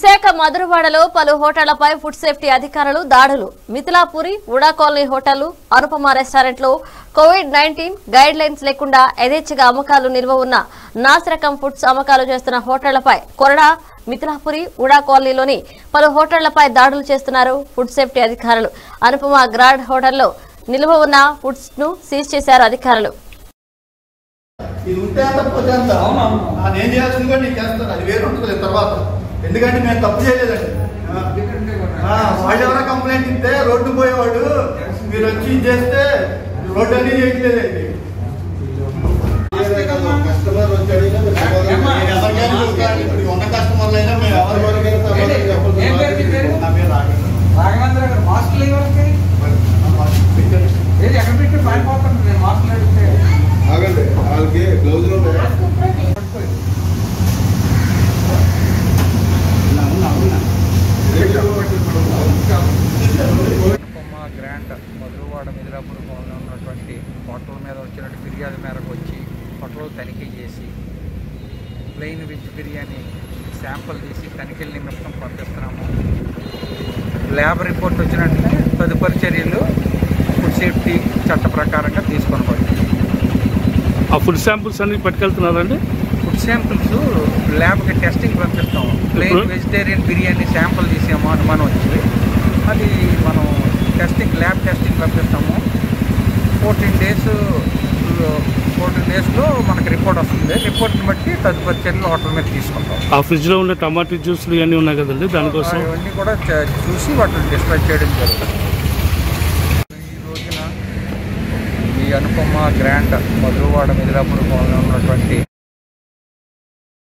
విశాఖ మధురవాడలో పలు హోటళ్లపై food safety అధికారులు దాడులు Mithilapuri UDA colony hotel Anupama restaurant లో కోవిడ్ నైన్టీన్ గైడ్ లైన్స్ లేకుండా యథేచ్ఛగా అమ్మకాలు నిల్వ ఉన్న నాసిరకం ఫుడ్స్ అమ్మకాలు చేస్తున్న హోటళ్లపై కొరడా మిథిలాపురి ఉడా కాలనీలోని పలు హోటళ్లపై దాడులు చేస్తున్నారు ఫుడ్ సేఫ్టీ అధికారులు అనుపమ గ్రాండ్ హోటల్లో నిల్వ ఉన్న ఫుడ్స్ ను సీజ్ చేశారు అధికారులు ఇది ఉంటే అంత పోతే అంత ఆ, నేను చేయాల్సింది కూడా నీకు చేస్తాను అది వేరు ఉంటుంది తర్వాత ఎందుకంటే మేము తప్పు చేయలేదండి ఆ, ఆ, వాళ్ళు ఎవరైనా కంప్లైంట్ ఇస్తే రోడ్డు పోయేవాడు మీరు వచ్చి ఇది చేస్తే రోడ్డు అనేది చేయట్లేదండి కస్టమర్ వచ్చాడు నేను ఎవరికైనా చెప్తాను. ఇప్పుడు ఉన్న కస్టమర్లు అయినా మేము ఎవరి వరకైనా సమాధానం చెప్పాలి. ఏం పేరు మీ పేరు? నా పేరు రాఘవేంద్ర. రాఘవేంద్ర గారు మాస్కులు ఎవరికి ఏది ఎక్కడ పెట్టి పారిపోతాను నేను మాస్కులు అడిగితే ఆగండి వాళ్ళకి గ్లౌజులు ఉంటాయి కొమ్మ గ్రాండ్ మధురవాడ మిదిలాపూర్ భవన్లో ఉన్నటువంటి హోటల్ మీద వచ్చినట్టు ఫిర్యాదు మేరకు వచ్చి హోటల్ తనిఖీ చేసి ప్లెయిన్ వెజ్ బిర్యానీ శాంపుల్ తీసి తనిఖీల నిమిత్తం పంపిస్తున్నాము ల్యాబ్ రిపోర్ట్ వచ్చినట్లే తదుపరి చర్యలు ఫుడ్ సేఫ్టీ చట్ట ప్రకారంగా తీసుకొని పడుతుంది ఆ ఫుడ్ శాంపుల్స్ అన్ని పట్టుకెళ్తున్నారండి ఫుడ్ శాంపిల్స్ ల్యాబ్కి టెస్టింగ్ పంపిస్తాం ప్లెయిన్ ఇప్పుడు? వెజిటేరియన్ బిర్యానీ శాంపుల్ తీసాము అనుమానం వచ్చి అది మనం టెస్టింగ్ ల్యాబ్ టెస్టింగ్ పంపిస్తాము ఫోర్టీన్ డేస్ ఫోర్టీన్ డేస్లో మనకి రిపోర్ట్ వస్తుంది రిపోర్ట్ని బట్టి తదుపరి చర్యలు హోటల్ మీద తీసుకుంటాం ఆ ఫ్రిడ్జ్ లో ఉన్న టమాటా జ్యూస్లు ఇవన్నీ ఉన్నాయి కదండి దానికోసం ఇవన్నీ కూడా చ- చూసి వాటిని డిస్ట్రాక్ట్ చేయడం జరుగుతుంది ఈ రోజున ఈ అనుపమ గ్రాండ్ మధురవాడ మిదిలాపూర్ భవన్లో ఉన్నటువంటి